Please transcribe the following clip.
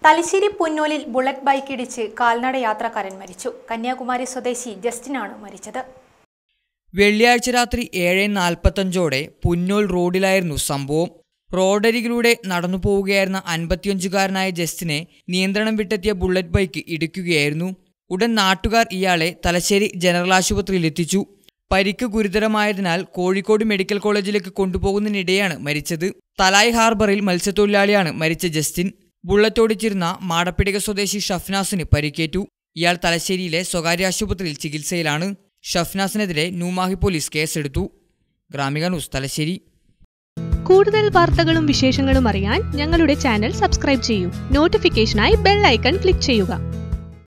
Thalassery പുന്നൂലിൽ bullet bike ഇടിച്ച് കാൽനട യാത്രക്കാരൻ മരിച്ചു കന്യാകുമാരി സ്വദേശി ജസ്റ്റിനാണ് മരിച്ചത് വെള്ളിയാഴ്ച രാത്രി ഏഴ് നാൽപ്പത്തഞ്ചോടെ പുന്നോൽ റോഡിലായിരുന്നു സംഭവം റോഡരികിലൂടെ നടന്നു പോവുകയായിരുന്ന അൻപത്തിയഞ്ചുകാരനായ ജസ്റ്റിനെ നിയന്ത്രണം വിട്ടെത്തിയ ബുള്ളറ്റ് ബൈക്ക് ഇടിക്കുകയായിരുന്നു ഉടൻ നാട്ടുകാർ ഇയാളെ തലശ്ശേരി ജനറൽ ആശുപത്രിയിൽ എത്തിച്ചു പരിക്ക് ഗുരുതരമായതിനാൽ കോഴിക്കോട് മെഡിക്കൽ കോളേജിലേക്ക് കൊണ്ടുപോകുന്നതിനിടെയാണ് മരിച്ചത് തലായ് ഹാർബറിൽ മത്സ്യത്തൊഴിലാളിയാണ് മരിച്ച ജസ്റ്റിൻ ബുള്ളറ്റ് ഓടിച്ചിരുന്ന മാടപ്പിടിക സ്വദേശി ഷഫ്നാസിന് പരിക്കേറ്റു ഇയാൾ തലശ്ശേരിയിലെ സ്വകാര്യ ആശുപത്രിയിൽ ചികിത്സയിലാണ് ഷഫ്നാസിനെതിരെ ന്യൂമാഹി പോലീസ് കേസെടുത്തു ഗ്രാമിക ന്യൂസ് തലശ്ശേരി കൂടുതൽ വാർത്തകളും വിശേഷങ്ങളും അറിയാൻ ഞങ്ങളുടെ ചാനൽ സബ്സ്ക്രൈബ് ചെയ്യൂ നോട്ടിഫിക്കേഷനായി ബെൽ ഐക്കൺ ക്ലിക്ക് ചെയ്യുക